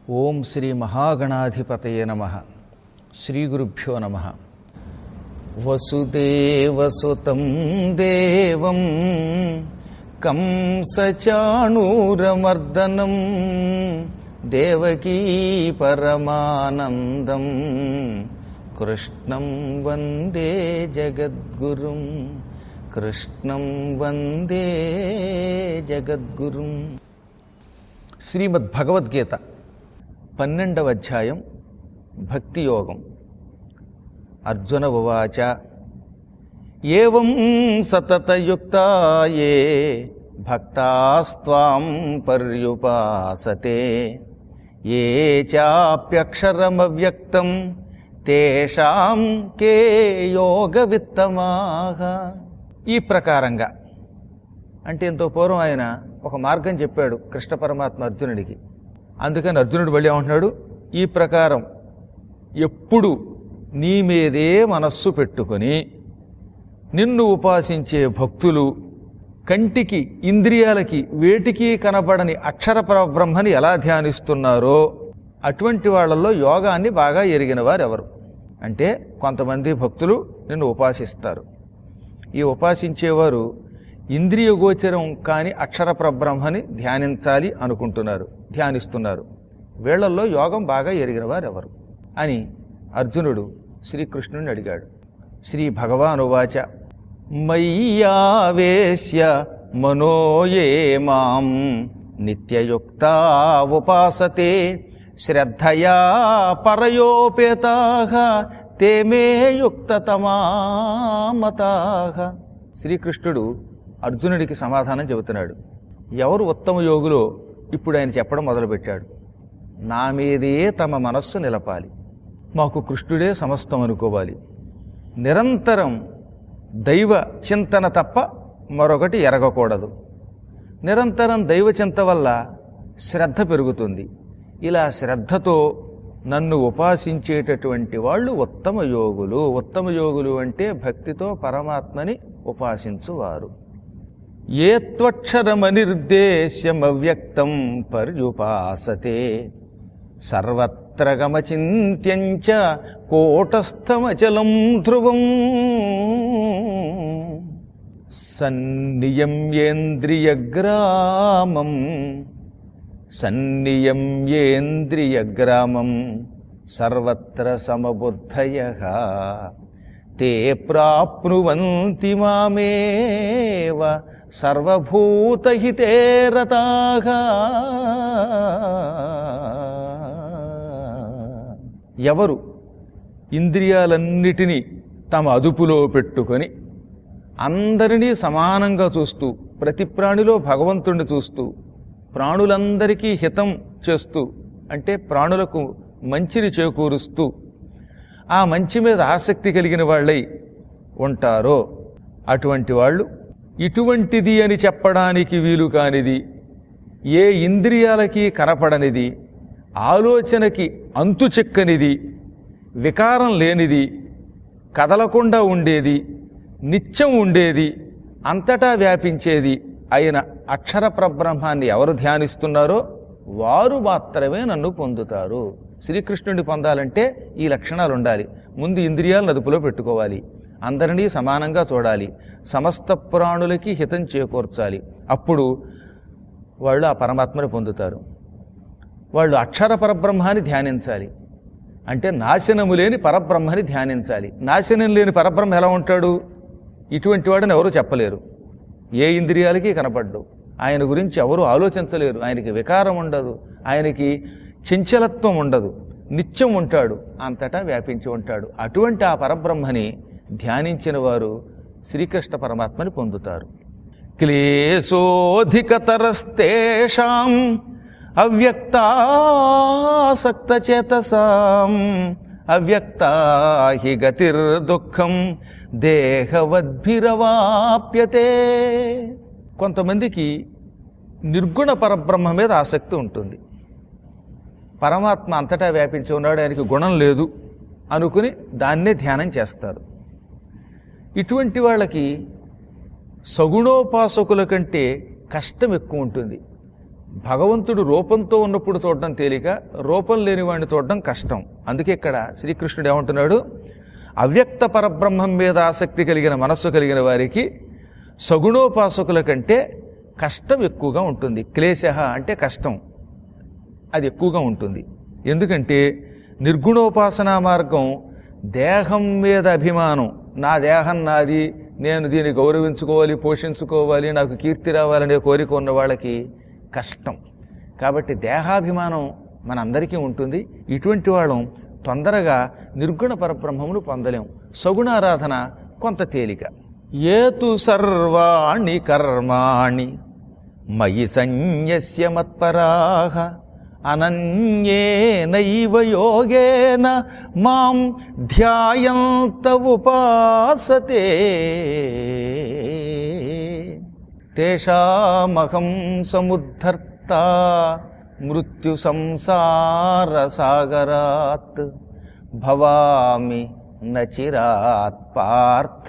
ఓం శ్రీ మహాగణాధిపతయ నమ శ్రీ గురుభ్యో నమ వసుదేవసుతం దేవం కంసచాణూరమర్దనం దేవకీ పరమానందం కృష్ణం వందే జగద్గురుం కృష్ణం వందే జగద్గురుం శ్రీమద్ భగవద్గీత పన్నెండవ అధ్యాయం భక్తి యోగం అర్జున ఉవాచ ఏం సతతయుక్తాయే భక్తాస్త్వాం పర్యుపాసతే ఏ చాప్యక్షరమవ్యక్తం తేషాం కే యోగవిత్తమాహ ఈ ప్రకారంగా అంటే ఎంతో పూర్వం ఆయన ఒక మార్గం చెప్పాడు కృష్ణ పరమాత్మ అర్జునుడికి అందుకని అర్జునుడు మళ్ళీ ఏమంటున్నాడు ఈ ప్రకారం ఎప్పుడు నీ మీదే మనస్సు పెట్టుకొని నిన్ను ఉపాసించే భక్తులు కంటికి ఇంద్రియాలకి వేటికి కనబడని అక్షర పరబ్రహ్మని ఎలా ధ్యానిస్తున్నారో అటువంటి వాళ్ళల్లో యోగాన్ని బాగా ఎరిగిన వారు ఎవరు అంటే కొంతమంది భక్తులు నిన్ను ఉపాసిస్తారు ఈ ఉపాసించేవారు ఇంద్రియ గోచరం కాని అక్షర పరబ్రహ్మని ధ్యానించాలి అనుకుంటున్నారు ధ్యానిస్తున్నారు వీళ్ళల్లో యోగం బాగా ఎరిగిన వారు ఎవరు అని అర్జునుడు శ్రీకృష్ణుని అడిగాడు శ్రీ భగవానువాచ మయ్యావేశ్య మనోయే మాం నిత్యయుక్తా ఉపాసతే శ్రద్ధయా పరయోపేతాః తే మే యుక్తతమామతాః శ్రీకృష్ణుడు అర్జునుడికి సమాధానం చెబుతున్నాడు ఎవరు ఉత్తమ యోగులో ఇప్పుడు ఆయన చెప్పడం మొదలుపెట్టాడు నా మీదే తమ మనస్సు నిలపాలి మాకు కృష్ణుడే సమస్తం అనుకోవాలి నిరంతరం దైవ చింతన తప్ప మరొకటి ఎరగకూడదు నిరంతరం దైవ చింత వల్ల శ్రద్ధ పెరుగుతుంది ఇలా శ్రద్ధతో నన్ను ఉపాసించేటటువంటి వాళ్ళు ఉత్తమ యోగులు ఉత్తమ యోగులు అంటే భక్తితో పరమాత్మని ఉపాసించువారు ఏ త్వక్షరమనిర్దేశ్యమవ్యక్తం పర్యుపాసతే సర్వత్ర గమచింత్యంచ కోటస్థమచలం ధ్రువం సన్నియమ్యేంద్రియగ్రామం సన్నియమ్యేంద్రియగ్రామం సర్వత్ర సమబుద్ధయ తే ప్రాప్నువంతి మామేవ సర్వభూతహితే రతాగా ఎవరు ఇంద్రియాలన్నిటినీ తమ అదుపులో పెట్టుకొని అందరినీ సమానంగా చూస్తూ ప్రతి ప్రాణిలో భగవంతుణ్ణి చూస్తూ ప్రాణులందరికీ హితం చేస్తూ అంటే ప్రాణులకు మంచిని చేకూరుస్తూ ఆ మంచి మీద ఆసక్తి కలిగిన వాళ్ళై ఉంటారో అటువంటి వాళ్ళు ఇటువంటిది అని చెప్పడానికి వీలు కానిది ఏ ఇంద్రియాలకి కనపడనిది ఆలోచనకి అంతు చెక్కనిది వికారం లేనిది కదలకుండా ఉండేది నిత్యం ఉండేది అంతటా వ్యాపించేది అయిన అక్షర ప్రబ్రహ్మాన్ని ఎవరు ధ్యానిస్తున్నారో వారు మాత్రమే నన్ను పొందుతారు శ్రీకృష్ణుడిని పొందాలంటే ఈ లక్షణాలు ఉండాలి ముందు ఇంద్రియాలను అదుపులో పెట్టుకోవాలి అందరినీ సమానంగా చూడాలి సమస్త ప్రాణులకి హితం చేకూర్చాలి అప్పుడు వాళ్ళు ఆ పరమాత్మని పొందుతారు వాళ్ళు అక్షర పరబ్రహ్మాన్ని ధ్యానించాలి అంటే నాశనము లేని పరబ్రహ్మని ధ్యానించాలి నాశనం లేని పరబ్రహ్మ ఎలా ఉంటాడు ఇటువంటి వాడని ఎవరు చెప్పలేరు ఏ ఇంద్రియాలకి కనపడ్డు ఆయన గురించి ఎవరు ఆలోచించలేరు ఆయనకి వికారం ఉండదు ఆయనకి చంచలత్వం ఉండదు నిత్యం ఉంటాడు అంతటా వ్యాపించి ఉంటాడు అటువంటి ఆ పరబ్రహ్మని ధ్యానించిన వారు శ్రీకృష్ణ పరమాత్మని పొందుతారు క్లేశోధికతరస్తేషాం అవ్యక్తాసక్తచేతసాం అవ్యక్తా హి గతిర్దుఃఖం దేహవద్భిరవాప్యతే కొంతమందికి నిర్గుణ పరబ్రహ్మ మీద ఆసక్తి ఉంటుంది పరమాత్మ అంతటా వ్యాపించి ఉన్నాడు ఆయనకి గుణం లేదు అనుకుని దాన్నే ధ్యానం చేస్తారు ఇటువంటి వాళ్ళకి సగుణోపాసకుల కంటే కష్టం ఎక్కువ ఉంటుంది భగవంతుడు రూపంతో ఉన్నప్పుడు చూడడం తేలిక రూపం లేని వాడిని చూడడం కష్టం అందుకే ఇక్కడ శ్రీకృష్ణుడు ఏమంటున్నాడు అవ్యక్త పరబ్రహ్మం మీద ఆసక్తి కలిగిన మనస్సు కలిగిన వారికి సగుణోపాసకుల కంటే కష్టం ఎక్కువగా ఉంటుంది క్లేశ అంటే కష్టం అది ఎక్కువగా ఉంటుంది ఎందుకంటే నిర్గుణోపాసనా మార్గం దేహం మీద అభిమానం నా దేహం నాది నేను దీన్ని గౌరవించుకోవాలి పోషించుకోవాలి నాకు కీర్తి రావాలనే కోరిక ఉన్న వాళ్ళకి కష్టం కాబట్టి దేహాభిమానం మనందరికీ ఉంటుంది ఇటువంటి వాళ్ళం తొందరగా నిర్గుణ పరబ్రహ్మమును పొందలేం సగుణారాధన కొంత తేలిక ఏతు సర్వాణి కర్మాణి మయి సన్యస్య మత్పరాహ అనన్యేనైవ యోగేన మాం ధ్యాయంత ఉపాసతే తేషామహం సముద్ధర్త మృత్యు సంసార సాగరాత్ భవామి నచిరాత్ పార్థ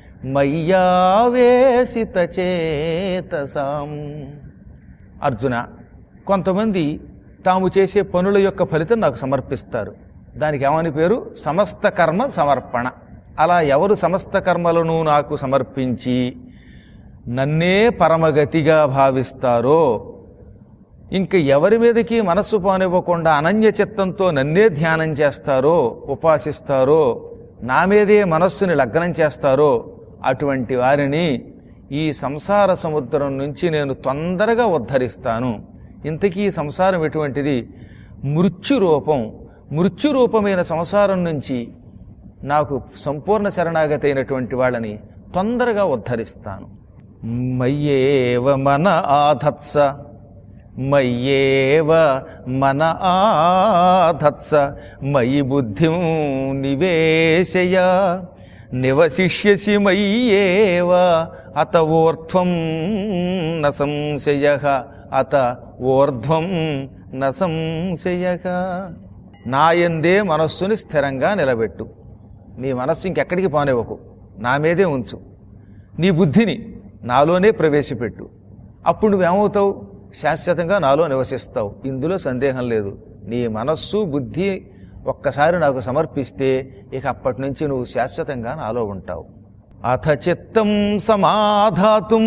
మయ్యావేసిత చేతసాం అర్జున కొంతమంది తాము చేసే పనుల యొక్క ఫలితం నాకు సమర్పిస్తారు దానికి ఏమని పేరు సమస్త కర్మ సమర్పణ అలా ఎవరు సమస్త కర్మలను నాకు సమర్పించి నన్నే పరమగతిగా భావిస్తారో ఇంక ఎవరి మీదకి మనస్సు పోనివ్వకుండా అనన్య చిత్తంతో నన్నే ధ్యానం చేస్తారో ఉపాసిస్తారో నా మీదే మనస్సుని లగ్నం చేస్తారో అటువంటి వారిని ఈ సంసార సముద్రం నుంచి నేను తొందరగా ఉద్ధరిస్తాను ఇంతకీ ఈ సంసారం ఎటువంటిది మృత్యు రూపం మృత్యు రూపమైన సంసారం నుంచి నాకు సంపూర్ణ శరణాగతి అయినటువంటి వాళ్ళని తొందరగా ఉద్ధరిస్తాను మయ్యేవ మన ఆధత్స మయ్యేవ మన ఆధత్స మయి బుద్ధిం నివేశయ నివసిష్యసి మయ్యేవ అత ఊర్ధ్వం న సంశయ అత ఊర్ధ్వం న సంశయ నాయందే మనస్సుని స్థిరంగా నిలబెట్టు నీ మనస్సు ఇంకెక్కడికి పోనివ్వకు నా మీదే ఉంచు నీ బుద్ధిని నాలోనే ప్రవేశపెట్టు అప్పుడు నువ్వేమవుతావు శాశ్వతంగా నాలో నివసిస్తావు ఇందులో సందేహం లేదు నీ మనస్సు బుద్ధి ఒక్కసారి నాకు సమర్పిస్తే ఇక అప్పటి నుంచి నువ్వు శాశ్వతంగా నాలో ఉంటావు అథ చిత్తం సమాధాతుం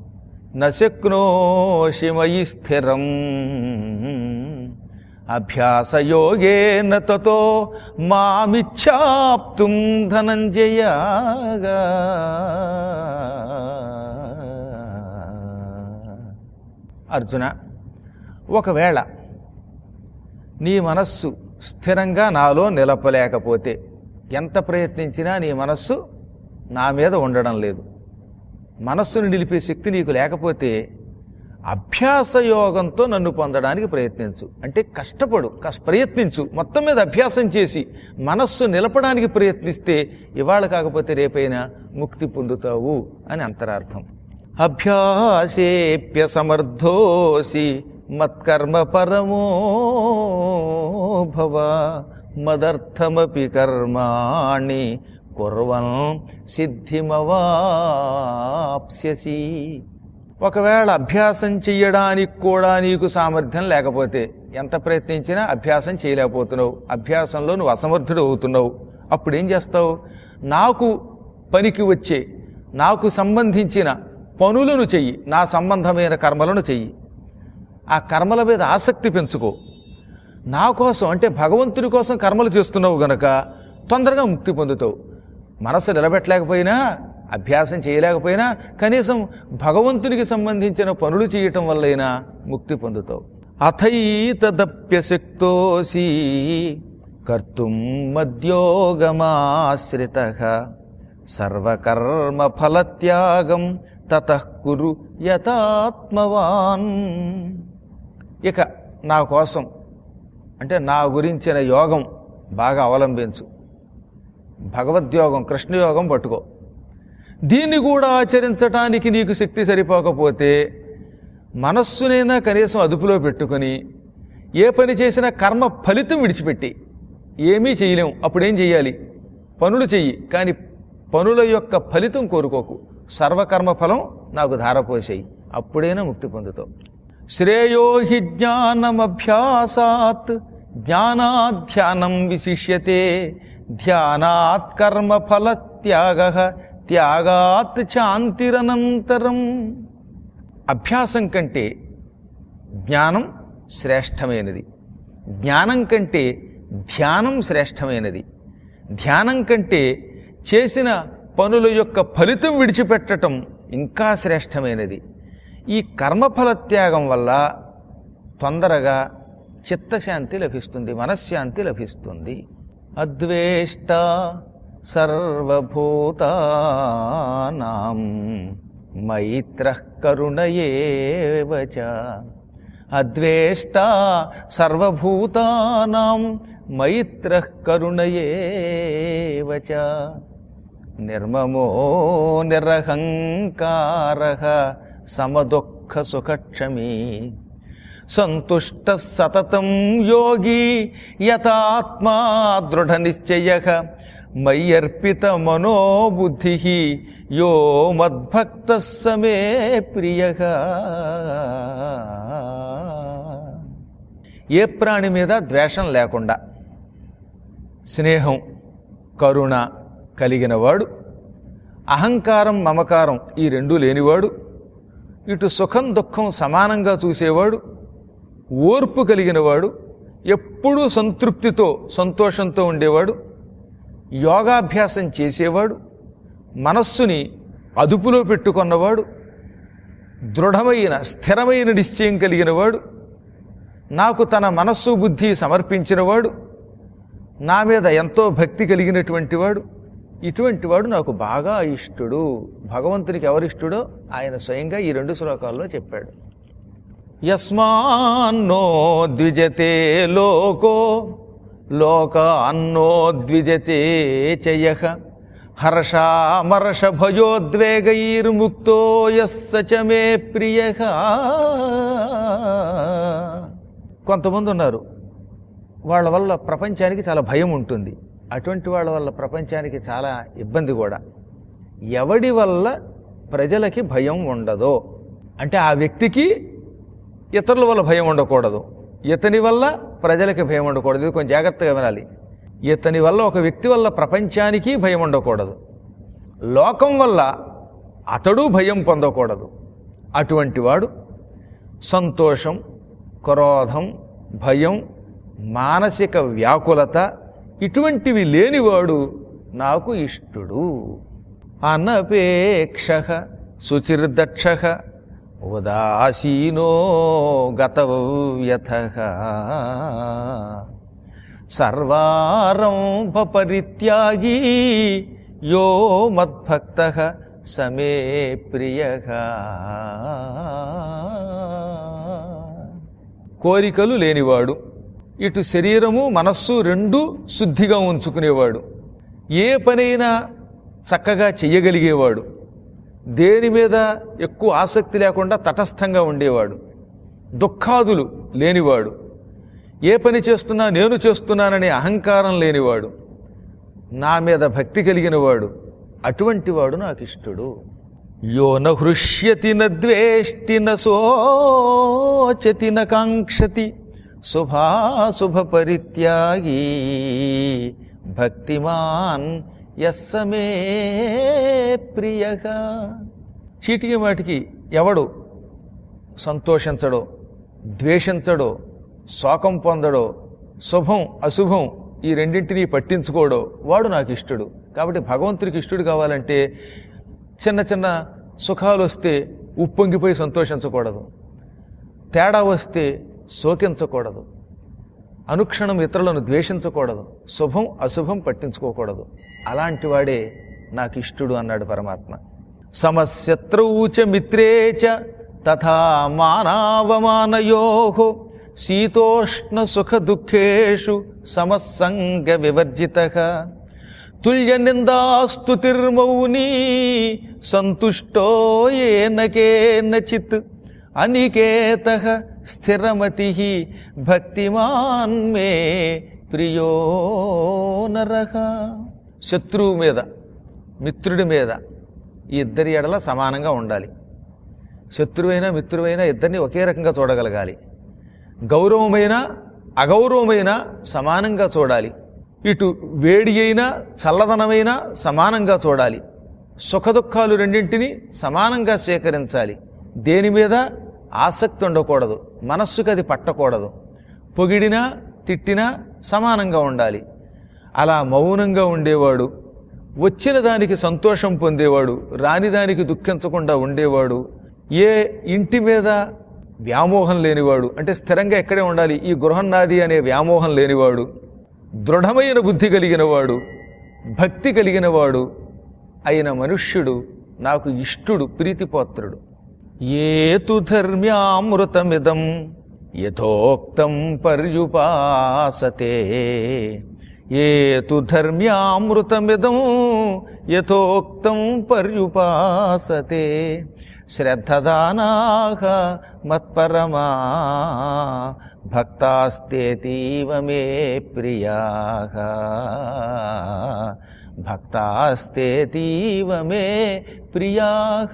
నశక్నోషి మయి స్థిరం అభ్యాసయోగేన తతో మామిచ్ఛాప్తుం ధనంజయగా అర్జున ఒకవేళ నీ మనస్సు స్థిరంగా నాలో నిలపలేకపోతే ఎంత ప్రయత్నించినా నీ మనస్సు నా మీద ఉండడం లేదు మనస్సును నిలిపే శక్తి నీకు లేకపోతే అభ్యాస యోగంతో నన్ను పొందడానికి ప్రయత్నించు అంటే కష్టపడు కష్ట ప్రయత్నించు మొత్తం మీద అభ్యాసం చేసి మనస్సు నిలపడానికి ప్రయత్నిస్తే ఇవాళ కాకపోతే రేపైనా ముక్తి పొందుతావు అని అంతరార్థం అభ్యాసేప్య సమర్థోసి మత్కర్మ పరమో భవ మదర్థమపి కర్మాణి కుర్వన్ సిద్ధిమవాప్స్యసి ఒకవేళ అభ్యాసం చెయ్యడానికి కూడా నీకు సామర్థ్యం లేకపోతే ఎంత ప్రయత్నించినా అభ్యాసం చేయలేకపోతున్నావు అభ్యాసంలో నువ్వు అసమర్థుడు అవుతున్నావు అప్పుడు ఏం చేస్తావు నాకు పనికి వచ్చే నాకు సంబంధించిన పనులను చెయ్యి నా సంబంధమైన కర్మలను చెయ్యి ఆ కర్మల మీద ఆసక్తి పెంచుకో నా కోసం అంటే భగవంతుడి కోసం కర్మలు చేస్తున్నావు గనక తొందరగా ముక్తి పొందుతావు మనసు నిలబెట్టలేకపోయినా అభ్యాసం చేయలేకపోయినా కనీసం భగవంతునికి సంబంధించిన పనులు చేయటం వల్లైనా ముక్తి పొందుతావు అథైతదప్యశక్తోసి కర్తుం మద్యోగమాశ్రిత సర్వకర్మ ఫలత్యాగం తతః కురు యథాత్మవాన్ ఇక నా కోసం అంటే నా గురించిన యోగం బాగా అవలంబించు భగవద్యోగం కృష్ణయోగం పట్టుకో దీన్ని కూడా ఆచరించటానికి నీకు శక్తి సరిపోకపోతే మనస్సునైనా కనీసం అదుపులో పెట్టుకొని ఏ పని చేసినా కర్మ ఫలితం విడిచిపెట్టి ఏమీ చేయలేం అప్పుడేం చెయ్యాలి పనులు చెయ్యి కానీ పనుల యొక్క ఫలితం కోరుకోకు సర్వకర్మ ఫలం నాకు ధారపోసేయి అప్పుడైనా ముక్తి పొందుతావు శ్రేయో హి జ్ఞానమభ్యాసాత్ జ్ఞానాధ్యానం విశిష్యతే ధ్యానాత్ కర్మఫల త్యాగ త్యాగాత్ శాంతిరనంతరం అభ్యాసం కంటే జ్ఞానం శ్రేష్టమైనది జ్ఞానం కంటే ధ్యానం శ్రేష్టమైనది ధ్యానం కంటే చేసిన పనుల యొక్క ఫలితం విడిచిపెట్టటం ఇంకా శ్రేష్టమైనది ఈ కర్మఫల త్యాగం వల్ల తొందరగా చిత్తశాంతి లభిస్తుంది మనశ్శాంతి లభిస్తుంది అద్వేష్ట సర్వభూతానాం మైత్ర కరుణయేవ చ అద్వేష్ట సర్వభూతానాం మైత్ర కరుణయేవ చ నిర్మమో నిరహంకార సమదుఃఖ సుఖక్షమీ సంతుష్ట సతతం యోగి యథాత్మా దృఢ నిశ్చయ మయ్యర్పిత మనోబుద్ధి యో మద్భక్త సమే ప్రియ ఏ ప్రాణి మీద ద్వేషం లేకుండా స్నేహం కరుణ కలిగినవాడు అహంకారం మమకారం ఈ రెండూ లేనివాడు ఇటు సుఖం దుఃఖం సమానంగా చూసేవాడు ఓర్పు కలిగినవాడు ఎప్పుడూ సంతృప్తితో సంతోషంతో ఉండేవాడు యోగాభ్యాసం చేసేవాడు మనస్సుని అదుపులో పెట్టుకున్నవాడు దృఢమైన స్థిరమైన నిశ్చయం కలిగినవాడు నాకు తన మనస్సు బుద్ధి సమర్పించినవాడు నా మీద ఎంతో భక్తి కలిగినటువంటి వాడు ఇటువంటి వాడు నాకు బాగా ఇష్టడు భగవంతునికి ఎవరిష్టడో ఆయన స్వయంగా ఈ రెండు శ్లోకాల్లో చెప్పాడు యస్మాన్నో ద్విజతే లోకో లోక అన్నో ద్విజతే చయ హర్షామర్ష భయోద్వేగైర్ముక్తో యస్స చ మే ప్రియ కొంతమంది ఉన్నారు వాళ్ళ వల్ల ప్రపంచానికి చాలా భయం ఉంటుంది అటువంటి వాళ్ళ వల్ల ప్రపంచానికి చాలా ఇబ్బంది కూడా ఎవడి వల్ల ప్రజలకి భయం ఉండదో అంటే ఆ వ్యక్తికి ఇతరుల వల్ల భయం ఉండకూడదు ఇతని వల్ల ప్రజలకి భయం ఉండకూడదు ఇది కొంచెం జాగ్రత్తగా వినాలి ఇతని వల్ల ఒక వ్యక్తి వల్ల ప్రపంచానికి భయం ఉండకూడదు లోకం వల్ల అతడు భయం పొందకూడదు అటువంటి వాడు సంతోషం క్రోధం భయం మానసిక వ్యాకులత ఇటువంటివి లేనివాడు నాకు ఇష్టుడు అనపేక్ష శుచిర్దక్ష ఉదాసీనో గతవ్యథ సర్వారంభ పరిత్యాగీ యో మద్భక్త సమే ప్రియ కోరికలు లేనివాడు ఇటు శరీరము మనస్సు రెండూ శుద్ధిగా ఉంచుకునేవాడు ఏ పనైనా చక్కగా చెయ్యగలిగేవాడు దేని మీద ఎక్కువ ఆసక్తి లేకుండా తటస్థంగా ఉండేవాడు దుఃఖాదులు లేనివాడు ఏ పని చేస్తున్నా నేను చేస్తున్నాననే అహంకారం లేనివాడు నా మీద భక్తి కలిగినవాడు అటువంటి వాడు నాకు ఇష్టడు యో న హృష్యతి న ద్వేష్టి న శోచతి న కాంక్షతి శుభాశుభ పరిత్యాగీ భక్తిమాన్ యస్సమే ప్రియ చీటికి మాటికి ఎవడు సంతోషించడో ద్వేషించడో శోకం పొందడో శుభం అశుభం ఈ రెండింటినీ పట్టించుకోడో వాడు నాకు ఇష్టడు కాబట్టి భగవంతుడికి ఇష్టడు కావాలంటే చిన్న చిన్న సుఖాలు వస్తే ఉప్పొంగిపోయి సంతోషించకూడదు తేడా వస్తే శోకించకూడదు అనుక్షణం ఇతరులను ద్వేషించకూడదు శుభం అశుభం పట్టించుకోకూడదు అలాంటి వాడే నాకు ఇష్టుడు అన్నాడు పరమాత్మ సమశత్రువు చ మిత్రే చ తథా మానావమానయో శీతోష్ణ సుఖ దుఃఖేషు సమస్సంగ వివర్జిత తుల్య నిందాస్తుతిర్మౌనీ సంతుష్టో ఏన కేనచిత్ అనికేత స్థిరమతి భక్తిమాన్ మే ప్రియో నరహ శత్రువు మీద మిత్రుడి మీద ఈ ఇద్దరి ఎడల సమానంగా ఉండాలి శత్రువైనా మిత్రువైనా ఇద్దరిని ఒకే రకంగా చూడగలగాలి గౌరవమైన అగౌరవమైన సమానంగా చూడాలి ఇటు వేడి అయినా చల్లదనమైనా సమానంగా చూడాలి సుఖదుఖాలు రెండింటినీ సమానంగా స్వీకరించాలి దేని మీద ఆసక్తి ఉండకూడదు మనస్సుకు అది పట్టకూడదు పొగిడినా తిట్టినా సమానంగా ఉండాలి అలా మౌనంగా ఉండేవాడు వచ్చిన దానికి సంతోషం పొందేవాడు రాని దానికి దుఃఖించకుండా ఉండేవాడు ఏ ఇంటి మీద వ్యామోహం లేనివాడు అంటే స్థిరంగా ఎక్కడే ఉండాలి ఈ గృహం నాది అనే వ్యామోహం లేనివాడు దృఢమైన బుద్ధి కలిగినవాడు భక్తి కలిగినవాడు అయిన మనుష్యుడు నాకు ఇష్టుడు ప్రీతిపోత్రుడు ఏతు ధర్మ్యామృతమిదం యథోక్తం పర్యుపాసతే ఏతు ధర్మ్యామృతమిదం యథోక్తం పర్యుపాసతే శ్రద్ధదానాహ మత్పరమా భక్తాస్తేతీవ మే ప్రియా భక్తాస్తేతీవ మే ప్రియా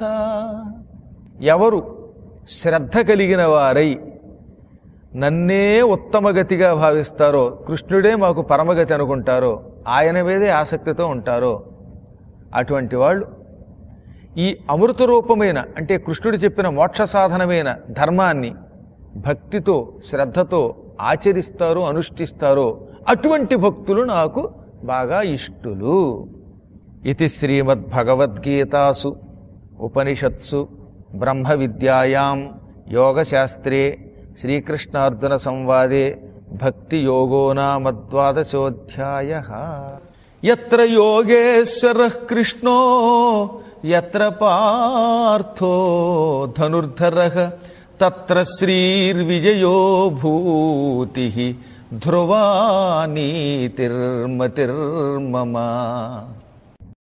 ఎవరు శ్రద్ధ కలిగిన వారై నన్నే ఉత్తమగతిగా భావిస్తారో కృష్ణుడే మాకు పరమగతి అనుకుంటారో ఆయన మీదే ఆసక్తితో ఉంటారో అటువంటి వాళ్ళు ఈ అమృత రూపమైన అంటే కృష్ణుడు చెప్పిన మోక్ష సాధనమైన ధర్మాన్ని భక్తితో శ్రద్ధతో ఆచరిస్తారో అనుష్ఠిస్తారో అటువంటి భక్తులు నాకు బాగా ఇష్టులు ఇది శ్రీమద్భగవద్గీతాసు ఉపనిషత్సు బ్రహ్మ విద్యాయాం యోగశాస్త్రే శ్రీకృష్ణార్జున సంవాదే భక్తి యోగో నామద్వాదశోధ్యాయ ఎత్ర యోగేశ్వర కృష్ణో ఎత్ర పార్థో ధనుర్ధర తత్ర శ్రీర్విజయో భూతి ధ్రువా నీతిర్మతిర్మమ